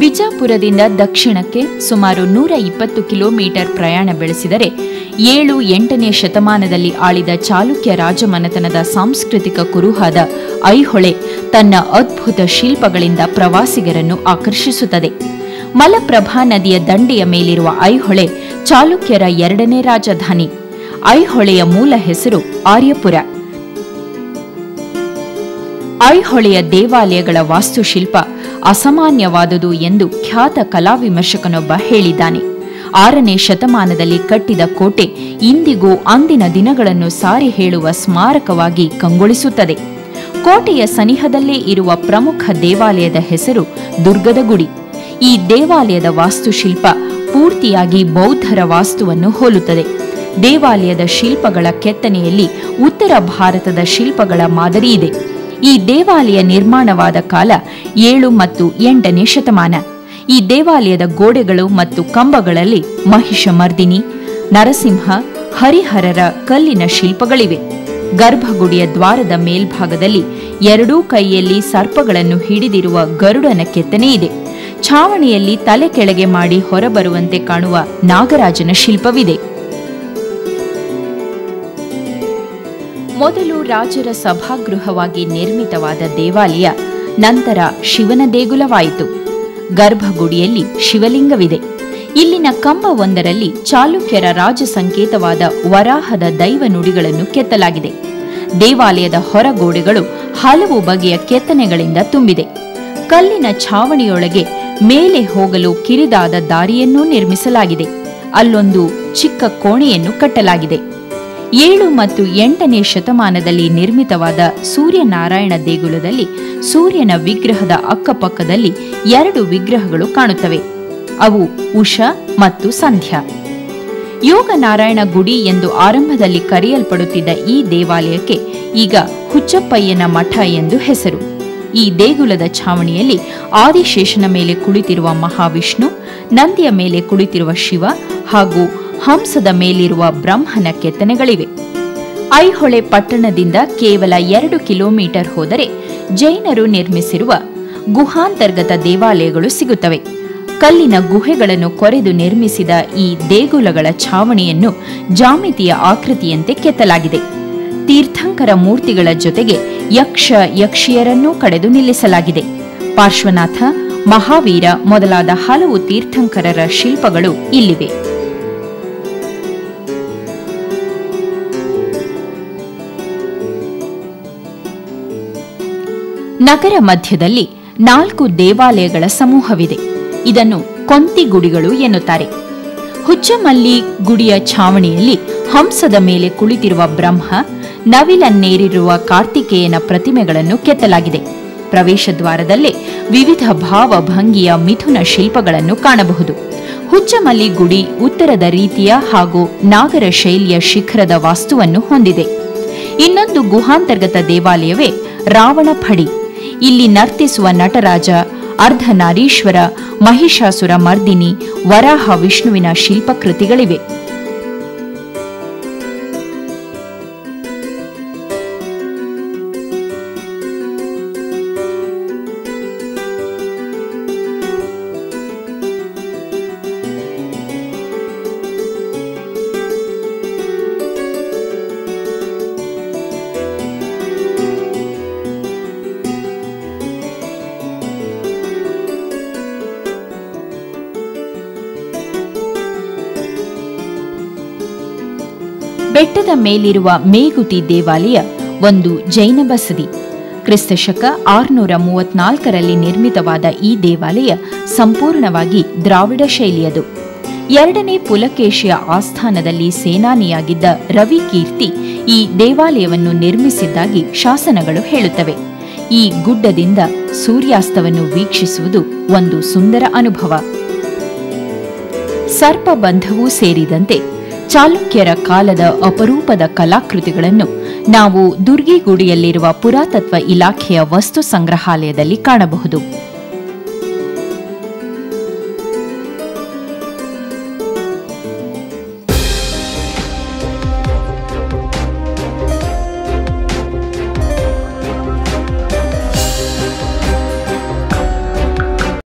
ಬಿಜಾಪುರದಿಂದ ದಕ್ಷಿಣಕ್ಕೆ ಸುಮಾರು ನೂರ ಇಪ್ಪತ್ತು ಕಿಲೋಮೀಟರ್ ಪ್ರಯಾಣ ಬೆಳೆಸಿದರೆ ಏಳು ಎಂಟನೇ ಶತಮಾನದಲ್ಲಿ ಆಳಿದ ಚಾಲುಕ್ಯ ರಾಜಮನೆತನದ ಸಾಂಸ್ಕೃತಿಕ ಕುರುಹಾದ ಐಹೊಳೆ ತನ್ನ ಅದ್ಭುತ ಶಿಲ್ಪಗಳಿಂದ ಪ್ರವಾಸಿಗರನ್ನು ಆಕರ್ಷಿಸುತ್ತದೆ ಮಲಪ್ರಭಾ ನದಿಯ ದಂಡೆಯ ಮೇಲಿರುವ ಐಹೊಳೆ ಚಾಲುಕ್ಯರ ಎರಡನೇ ರಾಜಧಾನಿ ಐಹೊಳೆಯ ಮೂಲ ಹೆಸರು ಆರ್ಯಪುರ ಐಹೊಳೆಯ ದೇವಾಲಯಗಳ ವಾಸ್ತುಶಿಲ್ಪ ಅಸಾಮಾನ್ಯವಾದುದು ಎಂದು ಖ್ಯಾತ ಕಲಾವಿಮರ್ಶಕನೊಬ್ಬ ಹೇಳಿದ್ದಾನೆ ಆರನೇ ಶತಮಾನದಲ್ಲಿ ಕಟ್ಟಿದ ಕೋಟೆ ಇಂದಿಗೂ ಅಂದಿನ ದಿನಗಳನ್ನು ಸಾರಿ ಹೇಳುವ ಸ್ಮಾರಕವಾಗಿ ಕಂಗೊಳಿಸುತ್ತದೆ ಕೋಟೆಯ ಸನಿಹದಲ್ಲೇ ಇರುವ ಪ್ರಮುಖ ದೇವಾಲಯದ ಹೆಸರು ದುರ್ಗದ ಗುಡಿ ಈ ದೇವಾಲಯದ ವಾಸ್ತುಶಿಲ್ಪ ಪೂರ್ತಿಯಾಗಿ ಬೌದ್ಧರ ವಾಸ್ತುವನ್ನು ಹೋಲುತ್ತದೆ ದೇವಾಲಯದ ಶಿಲ್ಪಗಳ ಕೆತ್ತನೆಯಲ್ಲಿ ಉತ್ತರ ಭಾರತದ ಶಿಲ್ಪಗಳ ಮಾದರಿ ಇದೆ ಈ ದೇವಾಲಯ ನಿರ್ಮಾಣವಾದ ಕಾಲ ಏಳು ಮತ್ತು ಎಂಟನೇ ಶತಮಾನ ಈ ದೇವಾಲಯದ ಗೋಡೆಗಳು ಮತ್ತು ಕಂಬಗಳಲ್ಲಿ ಮಹಿಷಮರ್ದಿನಿ ನರಸಿಂಹ ಹರಿಹರರ ಕಲ್ಲಿನ ಶಿಲ್ಪಗಳಿವೆ ಗರ್ಭಗುಡಿಯ ದ್ವಾರದ ಮೇಲ್ಭಾಗದಲ್ಲಿ ಎರಡೂ ಕೈಯಲ್ಲಿ ಸರ್ಪಗಳನ್ನು ಹಿಡಿದಿರುವ ಗರುಡನ ಕೆತ್ತನೆ ಇದೆ ಛಾವಣಿಯಲ್ಲಿ ತಲೆ ಕೆಳಗೆ ಮಾಡಿ ಹೊರಬರುವಂತೆ ಕಾಣುವ ನಾಗರಾಜನ ಶಿಲ್ಪವಿದೆ ಮೊದಲು ರಾಜರ ಸಭಾಗೃಹವಾಗಿ ನಿರ್ಮಿತವಾದ ದೇವಾಲಯ ನಂತರ ಶಿವನ ದೇಗುಲವಾಯಿತು ಗರ್ಭಗುಡಿಯಲ್ಲಿ ಶಿವಲಿಂಗವಿದೆ ಇಲ್ಲಿನ ಕಂಬವೊಂದರಲ್ಲಿ ಚಾಲುಕ್ಯರ ರಾಜ ಸಂಕೇತವಾದ ವರಾಹದ ದೈವ ನುಡಿಗಳನ್ನು ಕೆತ್ತಲಾಗಿದೆ ದೇವಾಲಯದ ಹೊರಗೋಡೆಗಳು ಹಲವು ಬಗೆಯ ಕೆತ್ತನೆಗಳಿಂದ ತುಂಬಿದೆ ಕಲ್ಲಿನ ಛಾವಣಿಯೊಳಗೆ ಮೇಲೆ ಹೋಗಲು ಕಿರಿದಾದ ದಾರಿಯನ್ನೂ ನಿರ್ಮಿಸಲಾಗಿದೆ ಅಲ್ಲೊಂದು ಚಿಕ್ಕ ಕೋಣೆಯನ್ನು ಕಟ್ಟಲಾಗಿದೆ ಏಳು ಮತ್ತು ಎಂಟನೇ ಶತಮಾನದಲ್ಲಿ ನಿರ್ಮಿತವಾದ ಸೂರ್ಯನಾರಾಯಣ ದೇಗುಲದಲ್ಲಿ ಸೂರ್ಯನ ವಿಗ್ರಹದ ಅಕ್ಕಪಕ್ಕದಲ್ಲಿ ಎರಡು ವಿಗ್ರಹಗಳು ಕಾಣುತ್ತವೆ ಅವು ಉಷಾ ಮತ್ತು ಸಂಧ್ಯಾ ಯೋಗನಾರಾಯಣ ಗುಡಿ ಎಂದು ಆರಂಭದಲ್ಲಿ ಕರೆಯಲ್ಪಡುತ್ತಿದ್ದ ಈ ದೇವಾಲಯಕ್ಕೆ ಈಗ ಹುಚ್ಚಪ್ಪಯ್ಯನ ಮಠ ಎಂದು ಹೆಸರು ಈ ದೇಗುಲದ ಛಾವಣಿಯಲ್ಲಿ ಆದಿಶೇಷನ ಮೇಲೆ ಕುಳಿತಿರುವ ಮಹಾವಿಷ್ಣು ನಂದಿಯ ಮೇಲೆ ಕುಳಿತಿರುವ ಶಿವ ಹಾಗೂ ಹಂಸದ ಮೇಲಿರುವ ಬ್ರಹ್ಮನ ಕೆತ್ತನೆಗಳಿವೆ ಐಹೊಳೆ ಪಟ್ಟಣದಿಂದ ಕೇವಲ ಎರಡು ಕಿಲೋಮೀಟರ್ ಹೋದರೆ ಜೈನರು ನಿರ್ಮಿಸಿರುವ ಗುಹಾಂತರ್ಗತ ದೇವಾಲಯಗಳು ಸಿಗುತ್ತವೆ ಕಲ್ಲಿನ ಗುಹೆಗಳನ್ನು ಕೊರೆದು ನಿರ್ಮಿಸಿದ ಈ ದೇಗುಲಗಳ ಛಾವಣಿಯನ್ನು ಜಾಮಿತಿಯ ಆಕೃತಿಯಂತೆ ಕೆತ್ತಲಾಗಿದೆ ತೀರ್ಥಂಕರ ಮೂರ್ತಿಗಳ ಜೊತೆಗೆ ಯಕ್ಷ ಯಕ್ಷಿಯರನ್ನೂ ಕಡೆದು ನಿಲ್ಲಿಸಲಾಗಿದೆ ಪಾರ್ಶ್ವನಾಥ ಮಹಾವೀರ ಮೊದಲಾದ ಹಲವು ತೀರ್ಥಂಕರರ ಶಿಲ್ಪಗಳು ಇಲ್ಲಿವೆ ನಗರ ಮಧ್ಯದಲ್ಲಿ ನಾಲ್ಕು ದೇವಾಲಯಗಳ ಸಮೂಹವಿದೆ ಇದನ್ನು ಕೊಂತಿಗುಡಿಗಳು ಎನ್ನುತ್ತಾರೆ ಹುಚ್ಚಮಲ್ಲಿ ಗುಡಿಯ ಛಾವಣಿಯಲ್ಲಿ ಹಂಸದ ಮೇಲೆ ಕುಳಿತಿರುವ ಬ್ರಹ್ಮ ನವಿಲನ್ನೇರಿರುವ ಕಾರ್ತಿಕೇಯನ ಪ್ರತಿಮೆಗಳನ್ನು ಕೆತ್ತಲಾಗಿದೆ ಪ್ರವೇಶ ದ್ವಾರದಲ್ಲೇ ವಿವಿಧ ಭಾವಭಂಗಿಯ ಮಿಥುನ ಶಿಲ್ಪಗಳನ್ನು ಕಾಣಬಹುದು ಹುಚ್ಚಮಲ್ಲಿ ಗುಡಿ ಉತ್ತರದ ರೀತಿಯ ಹಾಗೂ ನಾಗರ ಶೈಲಿಯ ಶಿಖರದ ವಾಸ್ತುವನ್ನು ಹೊಂದಿದೆ ಇನ್ನೊಂದು ಗುಹಾಂತರ್ಗತ ದೇವಾಲಯವೇ ರಾವಣ ಫಡಿ ಇಲ್ಲಿ ನರ್ತಿಸುವ ನಟರಾಜ ಅರ್ಧನಾರೀಶ್ವರ ಮಹಿಷಾಸುರ ಮರ್ದಿನಿ ವರಾಹ ವಿಷ್ಣುವಿನ ಶಿಲ್ಪಕೃತಿಗಳಿವೆ ಬೆಟ್ಟದ ಮೇಲಿರುವ ಮೇಗುತಿ ದೇವಾಲಯ ಒಂದು ಜೈನ ಬಸದಿ ಕ್ರಿಸ್ತಶಕ ಆರುನೂರ ಮೂವತ್ನಾಲ್ಕರಲ್ಲಿ ನಿರ್ಮಿತವಾದ ಈ ದೇವಾಲಯ ಸಂಪೂರ್ಣವಾಗಿ ದ್ರಾವಿಡ ಶೈಲಿಯದು ಎರಡನೇ ಪುಲಕೇಶಿಯ ಆಸ್ಥಾನದಲ್ಲಿ ಸೇನಾನಿಯಾಗಿದ್ದ ರವಿ ಕೀರ್ತಿ ಈ ದೇವಾಲಯವನ್ನು ನಿರ್ಮಿಸಿದ್ದಾಗಿ ಶಾಸನಗಳು ಹೇಳುತ್ತವೆ ಈ ಗುಡ್ಡದಿಂದ ಸೂರ್ಯಾಸ್ತವನ್ನು ವೀಕ್ಷಿಸುವುದು ಒಂದು ಸುಂದರ ಅನುಭವ ಸರ್ಪಬಂಧವೂ ಸೇರಿದಂತೆ ಚಾಲುಕ್ಯರ ಕಾಲದ ಅಪರೂಪದ ಕಲಾಕೃತಿಗಳನ್ನು ನಾವು ದುರ್ಗಿಗುಡಿಯಲ್ಲಿರುವ ಪುರಾತತ್ವ ಇಲಾಖೆಯ ವಸ್ತು ಸಂಗ್ರಹಾಲಯದಲ್ಲಿ ಕಾಣಬಹುದು